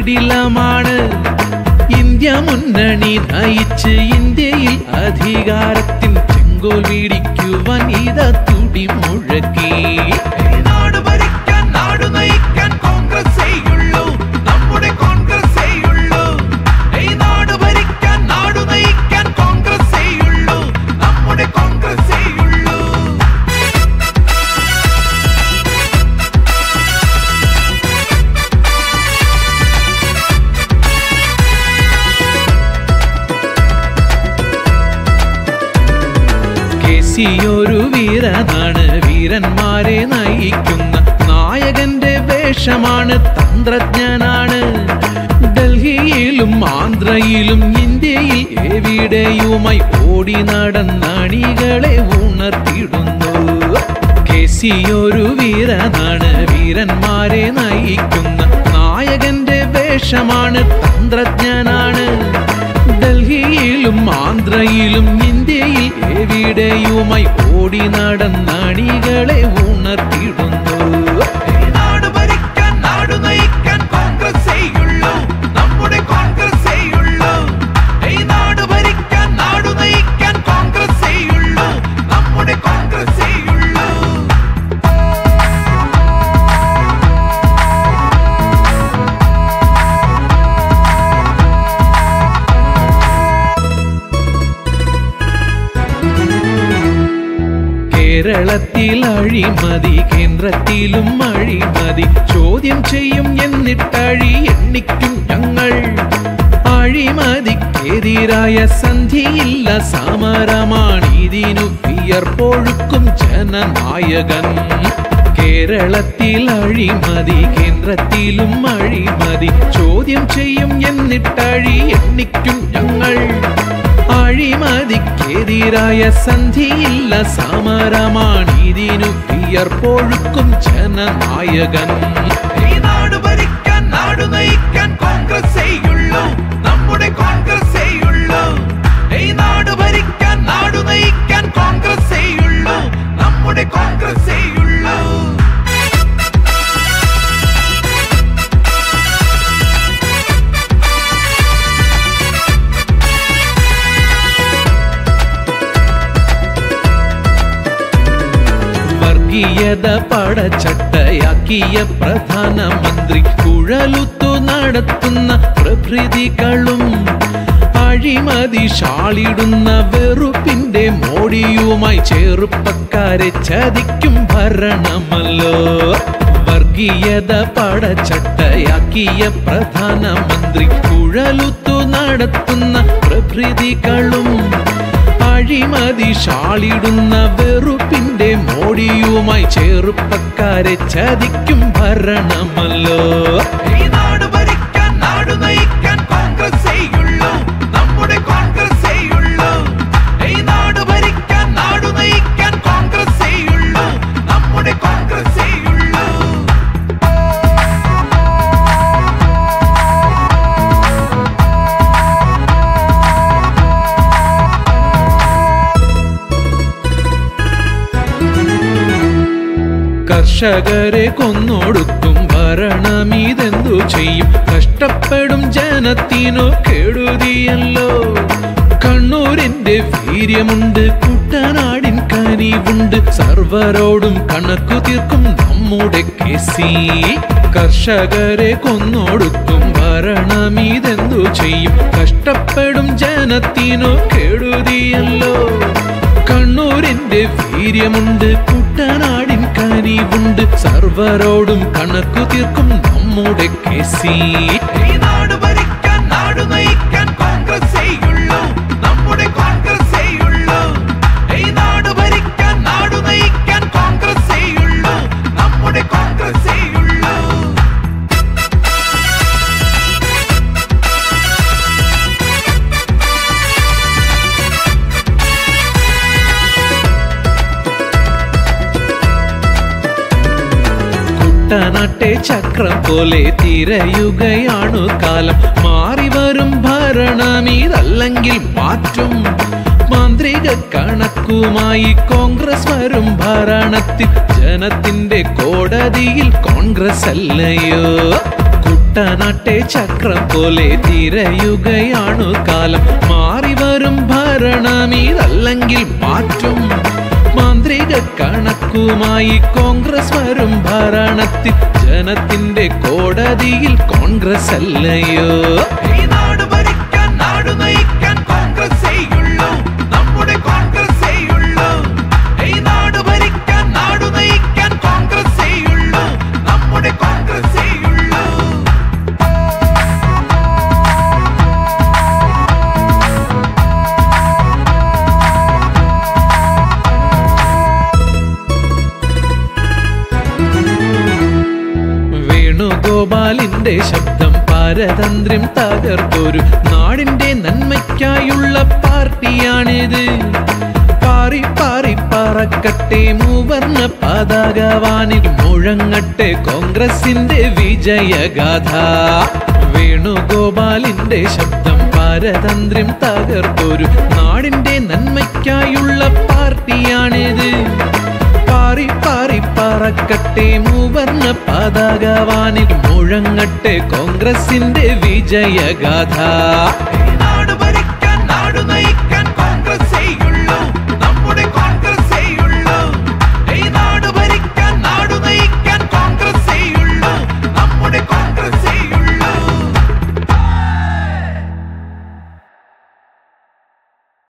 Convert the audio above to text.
കിടിലമാണ് India മുന്നണി നയിച്ച് ഇന്ത്യയിൽ അധികാരത്തിൻ ചെങ്കോൽ വീടിക്കുവാൻ ഇത തുടി മുഴക്കി നാട് ഭരിക്കാൻ നാട് നയിക്കാൻ കോൺഗ്രസ്സേയുള്ളൂ നമ്മുടെ കോൺഗ്രസ്സേയുള്ളൂ ഈ നാട് ഭരിക്കാൻ നാട് നയിക്കാൻ കോൺഗ്രസ്സേയുള്ളൂ നമ്മുടെ കോൺഗ്രസ്സേയുള്ളൂ കെ സി ഒരു വീരനാണ് വീരന്മാരെ നയിക്കുന്ന നായകന്റെ വേഷമാണ് തന്ത്രജ്ഞനാണ് ഡൽഹിയിലും ആന്ധ്രയിലും ഇന്ത്യയിൽ എവിടെയുമായി ഓടി നടന്നണികളെ ഉണർത്തിടുന്നു കെ സി ഒരു വീരനാണ് വീരന്മാരെ നയിക്കുന്ന നായകന്റെ വേഷമാണ് തന്ത്രജ്ഞനാണ് ഡൽഹിയിലും ആന്ധ്രയിലും ഇന്ത്യയിൽ എവിടെയുമായി ഓടി നടന്നണികളെ ഉണർത്തിടുന്നു ഈ നാട് ഭരിക്കാൻ നാട് നയിക്കാൻ കോൺഗ്രസ്സേയുള്ളൂ നമ്മുടെ കോൺഗ്രസ്സേയുള്ളൂ ഈ നാട് ഭരിക്കാൻ നാട് നയിക്കാൻ കോൺഗ്രസ്സേയുള്ളൂ നമ്മുടെ കോൺഗ്രസ്സേയുള്ളൂ കേരളത്തിൽ അഴിമതി കേന്ദ്രത്തിലും അഴിമതി ചോദ്യം ചെയ്യും എന്നിട്ടഴി എണ്ണിക്കും ഞങ്ങൾ അഴിമതിക്കെതിരായ സന്ധിയില്ല സമരമാണ് ഇതിനു വിയർപ്പൊഴുക്കും ജനനായകൻ കേരളത്തിൽ അഴിമതി കേന്ദ്രത്തിലും അഴിമതി ചോദ്യം ചെയ്യും എന്നിട്ടഴി എണ്ണിക്കും ഞങ്ങൾ അഴിമതിക്കെതിരായ സന്ധിയില്ല സമരമാണ് ഇതിനു വിയർപ്പൊഴുക്കും ജനനായകൻ ഈ നാട് ഭരിക്കാൻ നാട് നയിക്കാൻ കോൺഗ്രസ്സേയുള്ളൂ നമ്മുടെ കോൺഗ്രസ്സേയുള്ളൂ ഈ നാട് ഭരിക്കാൻ നാട് നയിക്കാൻ കോൺഗ്രസ്സേയുള്ളൂ നമ്മുടെ കോൺഗ്രസ്സേയുള്ളൂ വർഗീയത പടച്ചട്ടയാക്കിയ പ്രധാനമന്ത്രി കുഴലുത്തു നടത്തുന്ന പ്രഭൃതികളും അഴിമതി ഷാളിടുന്ന വെറുപ്പിന്റെ മോടിയുമായി ചെറുപ്പക്കാരെ ചതിക്കും ഭരണമല്ലോ വർഗീയത പടച്ചട്ടയാക്കിയ പ്രധാനമന്ത്രി കുഴലുത്തു നടത്തുന്ന പ്രഭൃതികളും അഴിമതി ഷാളിടുന്ന വെറുപ്പിന്റെ മോടിയുമായി ചെറുപ്പക്കാരെ ചതിക്കും ഭരണമല്ലോ ഈ നാട് ഭരിക്കാൻ നാട് നയിക്കാൻ കോൺഗ്രസ്സേയുള്ളൂ നമ്മുടെ കോൺഗ്രസ്സേയുള്ളൂ ഈ നാട് ഭരിക്കാൻ നാട് നയിക്കാൻ കോൺഗ്രസ്സേയുള്ളൂ നമ്മുടെ കോൺഗ്രസ്സേയുള്ളൂ കർഷകരെ കൊന്നൊടുക്കും ഭരണമിതെന്തു ചെയ്യും കഷ്ടപ്പെടും ജനത്തിനു കെടുതിയല്ലോ കണ്ണൂരിന്റെ വീര്യമുണ്ട് കുട്ടനാടിൻ കനിവുണ്ട് സർവരോടും കണക്കു തീർക്കും നമ്മുടെ കേസി കർഷകരെ കൊന്നൊടുക്കും ഭരണമിതെന്തു ചെയ്യും കഷ്ടപ്പെടും ജനത്തിനു കെടുതിയല്ലോ കണ്ണൂരിന്റെ വീര്യമുണ്ട് കുട്ടനാടിൻ കനിവുണ്ട് സർവരോടും കണക്കു തീർക്കും നമ്മുടെ കേസി ഈ നാട് ഭരിക്കാൻ നാട് നയിക്കാൻ കോൺഗ്രസ്സേയുള്ളൂ നമ്മുടെ കോൺഗ്രസ്സേയുള്ളൂ ഈ നാട് ഭരിക്കാൻ നാട് നയിക്കാൻ കോൺഗ്രസ്സേയുള്ളൂ നമ്മുടെ കോൺഗ്രസ്സേയുള്ളൂ കുട്ടനാട്ടെ ചക്രം പോലെ തിരയുകയാണു കാലം മാറി വരും ഭരണം ഇതല്ലെങ്കിൽ മാറ്റും മാന്ത്രിക കണക്കുമായി കോൺഗ്രസ് വരും ഭരണത്തിൽ ജനത്തിന്റെ കോടതിയിൽ കോൺഗ്രസ് അല്ലയോ കുട്ട കുട്ടനാട്ടെ ചക്രം പോലെ തിരയുകയാണു കാലം മാറി വരും ഭരണമീതല്ലെങ്കിൽ മാറ്റും മാന്ത്രിക കണക്കുമായി കോൺഗ്രസ് വരും ഭരണത്തിൽ ജനത്തിന്റെ കോടതിയിൽ കോൺഗ്രസ് അല്ലയോ ഈ നാട് ഭരിക്കാൻ നാട് നയിക്കാൻ കോൺഗ്രസ്സേയുള്ളൂ നമ്മുടെ കോൺഗ്രസ്സേയുള്ളൂ ഈ നാട് ഭരിക്കാൻ നാട് നയിക്കാൻ കോൺഗ്രസ്സേയുള്ളൂ നമ്മുടെ കോൺഗ്രസ്സേയുള്ളൂ വേണുഗോപാലിന്റെ ശബ്ദം പാരതന്ത്ര്യം തകർത്തൊരു നാടിന്റെ നന്മയ്ക്കായുള്ള പാർട്ടിയാണിത് പാറി പാറി പറക്കട്ടെ മൂവർണ്ണ പതാകവാനിൽ മുഴങ്ങട്ടെ കോൺഗ്രസിന്റെ വിജയഗാഥ വേണുഗോപാലിന്റെ ശബ്ദം പാരതന്ത്ര്യം തകർത്തൊരു നാടിന്റെ നന്മയ്ക്കായുള്ള പാർട്ടിയാണിത് പാറി പാറി പറക്കട്ടെ മൂവർണ്ണ പതാകവാനിൽ മുഴങ്ങട്ടെ കോൺഗ്രസിന്റെ വിജയഗാഥ